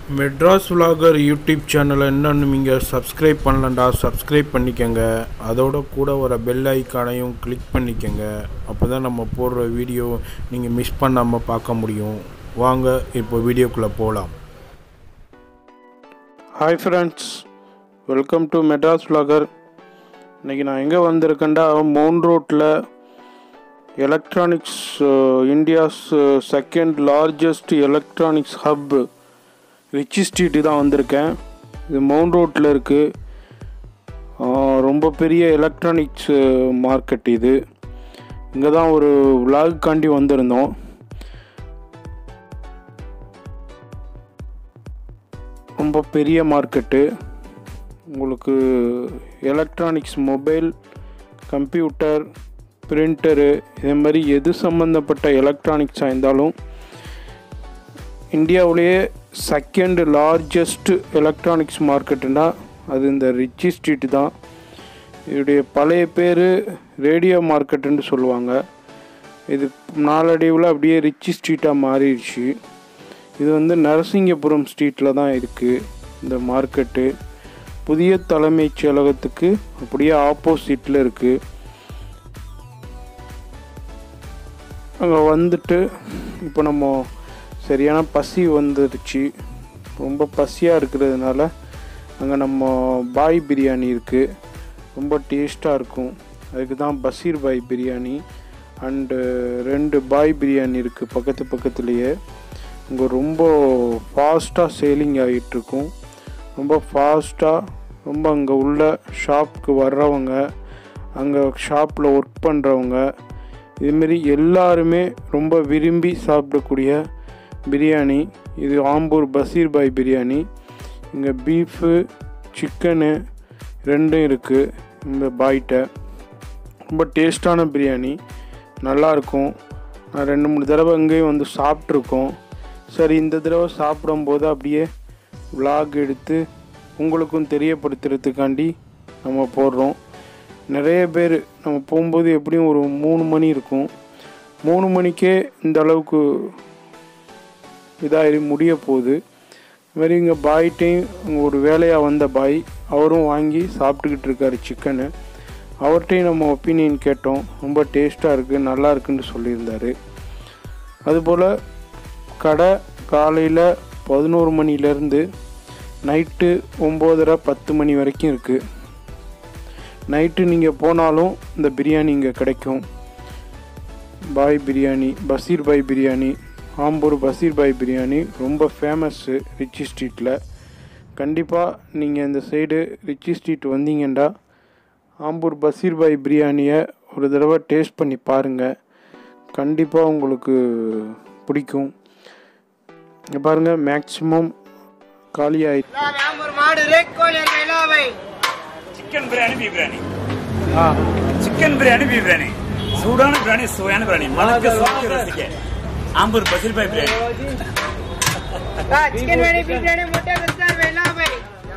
Madras vlogger YouTube சேனலை இன்னும் நீங்கள் சப்ஸ்கிரைப் பண்ணலண்டா சப்ஸ்கிரைப் பண்ணிக்கங்க அதோட கூட வர பெல் ஐக்கானையும் கிளிக் பண்ணிக்கங்க அப்போ தான் நம்ம போடுற வீடியோ நீங்கள் மிஸ் பண்ணாமல் பார்க்க முடியும் வாங்க இப்போ வீடியோக்குள்ளே போகலாம் hi friends welcome to Madras vlogger இன்றைக்கி நான் எங்கே வந்திருக்கேன்டா மவுண்ட் ரோட்டில் electronics India's second largest electronics hub Ritchie street தான் வந்திருக்கேன் இது மவுண்ட் ரோட்டில் இருக்குது ரொம்ப பெரிய எலக்ட்ரானிக்ஸ் மார்க்கெட் இது இங்கே தான் ஒரு விலாகுக்காண்டி வந்திருந்தோம் ரொம்ப பெரிய மார்க்கெட்டு உங்களுக்கு எலக்ட்ரானிக்ஸ் மொபைல் கம்ப்யூட்டர் பிரிண்டரு இதே மாதிரி எது சம்மந்தப்பட்ட எலக்ட்ரானிக்ஸாக இருந்தாலும் இந்தியாவிலேயே செகண்ட் லார்ஜஸ்ட் எலக்ட்ரானிக்ஸ் மார்க்கெட்டுனா அது இந்த ரிச்சி ஸ்ட்ரீட் தான் இதோடைய பழைய பேர் ரேடியோ மார்க்கெட்டுன்னு சொல்லுவாங்க இது நாளடைவில் அப்படியே ரிச்சி ஸ்ட்ரீட்டாக மாறிடுச்சு இது வந்து நரசிங்கபுரம் ஸ்ட்ரீட்டில் தான் இருக்குது இந்த மார்க்கெட்டு புதிய தலைமைச் செயலகத்துக்கு அப்படியே ஆப்போசிட்டில் இருக்குது அங்கே வந்துட்டு இப்போ நம்ம சரியான பசி வந்துடுச்சு ரொம்ப பசியாக இருக்கிறதுனால அங்கே நம்ம பாய் பிரியாணி இருக்குது ரொம்ப டேஸ்ட்டாக இருக்கும் அதுக்கு தான் பசீர் பாய் பிரியாணி அண்டு ரெண்டு பாய் பிரியாணி இருக்குது பக்கத்து பக்கத்துலேயே இங்கே ரொம்ப ஃபாஸ்ட்டாக சேலிங் ஆகிட்டுருக்கும் ரொம்ப ஃபாஸ்ட்டாக ரொம்ப அங்கே உள்ள ஷாப்புக்கு வர்றவங்க அங்கே ஷாப்பில் ஒர்க் பண்ணுறவங்க இதுமாரி எல்லாருமே ரொம்ப விரும்பி சாப்பிடக்கூடிய பிரியாணி இது ஆம்பூர் பசீர் பாய் பிரியாணி இங்கே பீஃபு சிக்கனு ரெண்டும் இருக்குது இந்த பாய்கிட்ட ரொம்ப டேஸ்டான பிரியாணி நல்லாயிருக்கும் நான் ரெண்டு மூணு தடவை இங்கேயும் வந்து சாப்பிட்ருக்கோம் சரி இந்த தடவை சாப்பிடும்போது அப்படியே விலாக் எடுத்து உங்களுக்கும் தெரியப்படுத்துறதுக்காண்டி நம்ம போடுறோம் நிறைய பேர் நம்ம போகும்போது எப்படியும் ஒரு மூணு மணி இருக்கும் மூணு மணிக்கே இந்த அளவுக்கு இதாகி முடிய போகுது மாதிரி இங்கே பாய்ட்டையும் இங்கே ஒரு வேலையாக வந்த பாய் அவரும் வாங்கி சாப்பிட்டுக்கிட்டு இருக்காரு சிக்கனு அவர்கிட்டையும் நம்ம ஒப்பீனியன் கேட்டோம் ரொம்ப டேஸ்ட்டாக இருக்குது நல்லா இருக்குன்னு சொல்லியிருந்தார் அதுபோல் கடை காலையில் பதினோரு மணிலேருந்து நைட்டு ஒம்போதரை பத்து மணி வரைக்கும் இருக்குது நைட்டு நீங்கள் போனாலும் இந்த பிரியாணி இங்கே கிடைக்கும் பாய் பிரியாணி பசீர் பாய் பிரியாணி ஆம்பூர் பசீர் பாய் பிரியாணி ரொம்ப ஃபேமஸ்ஸு ரிச்சி ஸ்ட்ரீட்டில் கண்டிப்பாக நீங்கள் இந்த சைடு ரிச்சி ஸ்ட்ரீட் வந்தீங்கண்டா ஆம்பூர் பசீர் பாய் பிரியாணியை ஒரு தடவை டேஸ்ட் பண்ணி பாருங்கள் கண்டிப்பாக உங்களுக்கு பிடிக்கும் இங்கே பாருங்கள் மேக்ஸிமம் காலி ஆயிடுச்சு ராமர் மாடு ரேக்கோல் என்ற இலாவை சிக்கன் பிரியாணி பீஃப் பிரியாணி ஆ சிக்கன் பிரியாணி பீஃப் பிரியாணி சூடான பிரியாணி சுவையான பிரியாணி மனக்கு சுவைக்கு ரசிக்க ஆம்பூர் பசில் பாய் பிரியாணி சிக்கன் பிரியாணி பீஃப் பிரியாணி முட்டை விஸ்தார் இலாவை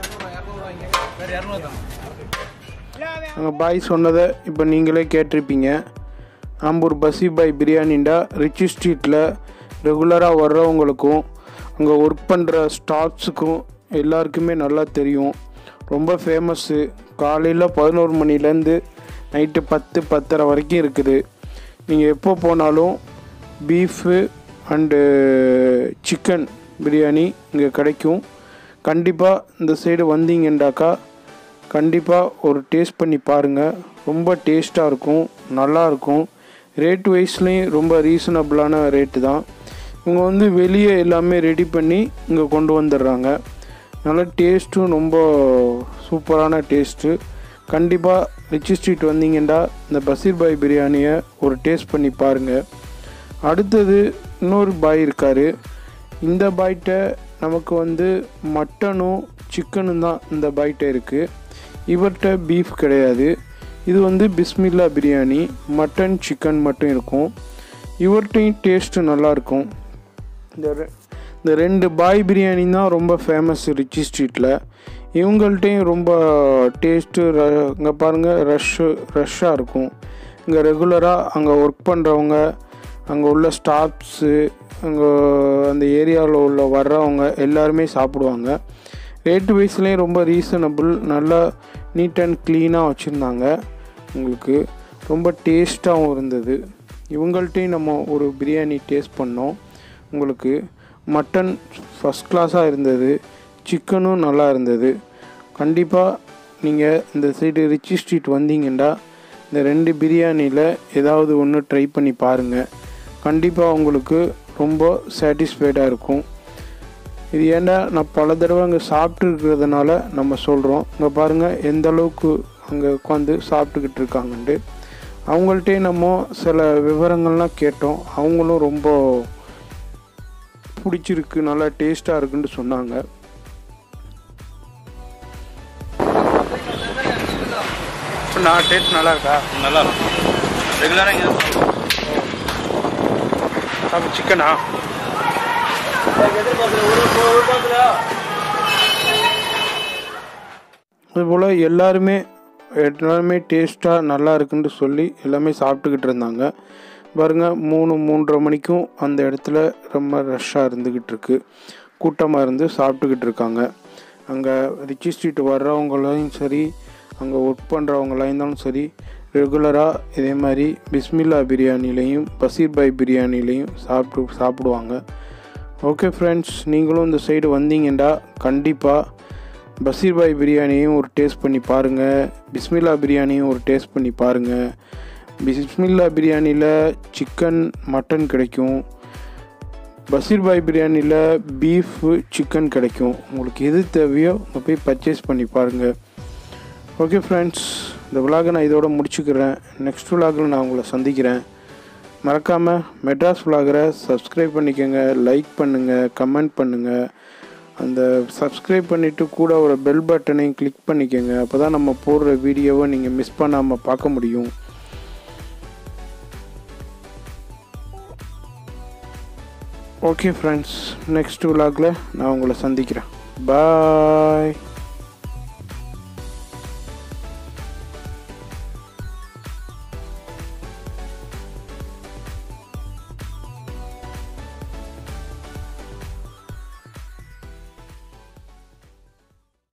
அங்கே பாய் சொன்னதை இப்போ நீங்களே கேட்டிருப்பீங்க ஆம்பூர் பசி பாய் பிரியாணிண்டா ரிச்சி ஸ்ட்ரீட்டில் ரெகுலராக வர்றவங்களுக்கும் அங்கே ஒர்க் பண்ணுற ஸ்டாஃப்ஸுக்கும் எல்லாருக்குமே நல்லா தெரியும் ரொம்ப ஃபேமஸ்ஸு காலையில் பதினோரு மணிலேருந்து நைட்டு பத்து பத்தரை வரைக்கும் இருக்குது நீங்கள் எப்போ போனாலும் பீஃபு அண்டு சிக்கன் பிரியாணி இங்கே கிடைக்கும் கண்டிப்பாக இந்த சைடு வந்தீங்கண்டாக்கா கண்டிப்பாக ஒரு டேஸ்ட் பண்ணி பாருங்கள் ரொம்ப டேஸ்ட்டாக இருக்கும் நல்லாயிருக்கும் ரேட் வைஸ்லேயும் ரொம்ப ரீசனபிளான ரேட்டு தான் இவங்க வந்து வெளியே எல்லாமே ரெடி பண்ணி இங்கே கொண்டு வந்துடுறாங்க நல்ல டேஸ்ட்டும் ரொம்ப சூப்பரான டேஸ்ட்டு கண்டிப்பாக ரிச்சி ஸ்ட்ரீட் வந்தீங்கன்னா இந்த பசீர் பாய் பிரியாணியை ஒரு டேஸ்ட் பண்ணி பாருங்கள் அடுத்தது இன்னொரு பாய் இருக்கார் இந்த பாய்கிட்ட நமக்கு வந்து மட்டனும் சிக்கனும் தான் இந்த பாய்கிட்ட இருக்குது இவர்கிட்ட பீஃப் கிடையாது இது வந்து பிஸ்மில்லா பிரியாணி மட்டன் சிக்கன் மட்டும் இருக்கும் இவர்கிட்டையும் டேஸ்ட்டு நல்லாயிருக்கும் இந்த ரெ- இந்த ரெண்டு பாய் பிரியாணி தான் ரொம்ப ஃபேமஸ் ரிச்சி ஸ்ட்ரீட்டில் இவங்கள்ட்டையும் ரொம்ப டேஸ்ட்டு இங்கே பாருங்கள் ரஷ்ஷு ரஷ்ஷாக இருக்கும் இங்கே ரெகுலராக அங்கே ஒர்க் பண்ணுறவங்க அங்கே உள்ள ஸ்டாஃப்ஸு அங்கே அந்த ஏரியாவில் உள்ள வர்றவங்க எல்லாருமே சாப்பிடுவாங்க ரேட்டு வைஸ்லேயும் ரொம்ப ரீசனபிள் நல்லா நீட் அண்ட் க்ளீனாக வச்சுருந்தாங்க உங்களுக்கு ரொம்ப டேஸ்ட்டாகவும் இருந்தது இவங்கள்ட்டையும் நம்ம ஒரு பிரியாணி டேஸ்ட் பண்ணோம் உங்களுக்கு மட்டன் ஃபஸ்ட் கிளாஸாக இருந்தது சிக்கனும் நல்லா இருந்தது கண்டிப்பாக நீங்கள் இந்த சைடு ரிச்சி ஸ்ட்ரீட் வந்தீங்கன்னா இந்த ரெண்டு பிரியாணியில் ஏதாவது ஒன்று ட்ரை பண்ணி பாருங்கள் கண்டிப்பாக உங்களுக்கு ரொம்ப சாட்டிஸ்ஃபைடாக இருக்கும் இது ஏன்னா நான் பல தடவை அங்கே சாப்பிட்ருக்கிறதுனால நம்ம சொல்கிறோம் இங்கே பாருங்கள் எந்த அளவுக்கு அங்கே உட்காந்து சாப்பிட்டுக்கிட்டு இருக்காங்கன்ட்டு அவங்கள்ட்டே நம்ம சில விவரங்கள்லாம் கேட்டோம் அவங்களும் ரொம்ப பிடிச்சிருக்கு நல்லா டேஸ்ட்டாக இருக்குன்னு சொன்னாங்க நான் டேஸ்ட் நல்லா இருக்கா நல்லா இருக்கும் ரெகுலராக இங்கே அப்போ சிக்கனா அதுபோல் எல்லாருமே எல்லாருமே டேஸ்ட்டாக நல்லா இருக்குன்னு சொல்லி எல்லாமே சாப்பிட்டுக்கிட்டு இருந்தாங்க பாருங்க மூணு மூன்றரை மணிக்கும் அந்த இடத்துல ரொம்ப ரஷ்ஷாக இருந்துக்கிட்டு இருக்கு கூட்டமாக இருந்து சாப்பிட்டுக்கிட்டு இருக்காங்க அங்கே ரிச்சி ஸ்ட்ரீட் வர்றவங்களையும் சரி அங்கே ஒர்க் பண்ணுறவங்களாக இருந்தாலும் சரி ரெகுலராக இதே மாதிரி பிஸ்மில்லா பிரியாணிலையும் பசீர் பாய் பிரியாணிலையும் சாப்பிட்டு சாப்பிடுவாங்க ஓகே ஃப்ரெண்ட்ஸ் நீங்களும் இந்த சைடு வந்தீங்கன்னா கண்டிப்பாக பசீர் பாய் பிரியாணியும் ஒரு டேஸ்ட் பண்ணி பாருங்கள் பிஸ்மில்லா பிரியாணியும் ஒரு டேஸ்ட் பண்ணி பாருங்கள் பிஸ்மில்லா பிரியாணியில் சிக்கன் மட்டன் கிடைக்கும் பசீர் பாய் பிரியாணியில் பீஃப் சிக்கன் கிடைக்கும் உங்களுக்கு எது தேவையோ அங்கே போய் பர்ச்சேஸ் பண்ணி பாருங்கள் ஓகே ஃப்ரெண்ட்ஸ் இந்த விலாகை நான் இதோட முடிச்சுக்கிறேன் நெக்ஸ்ட் விலாகில் நான் உங்களை சந்திக்கிறேன் மறக்காமல் மெட்ராஸ் விலாகரை சப்ஸ்கிரைப் பண்ணிக்கோங்க லைக் பண்ணுங்கள் கமெண்ட் பண்ணுங்கள் அந்த சப்ஸ்கிரைப் பண்ணிவிட்டு கூட ஒரு பெல் பட்டனையும் கிளிக் பண்ணிக்கோங்க அப்போ தான் நம்ம போடுற வீடியோவை நீங்கள் மிஸ் பண்ணாமல் பார்க்க முடியும் ஓகே ஃப்ரெண்ட்ஸ் நெக்ஸ்ட் விலாகில் நான் உங்களை சந்திக்கிறேன் பாய்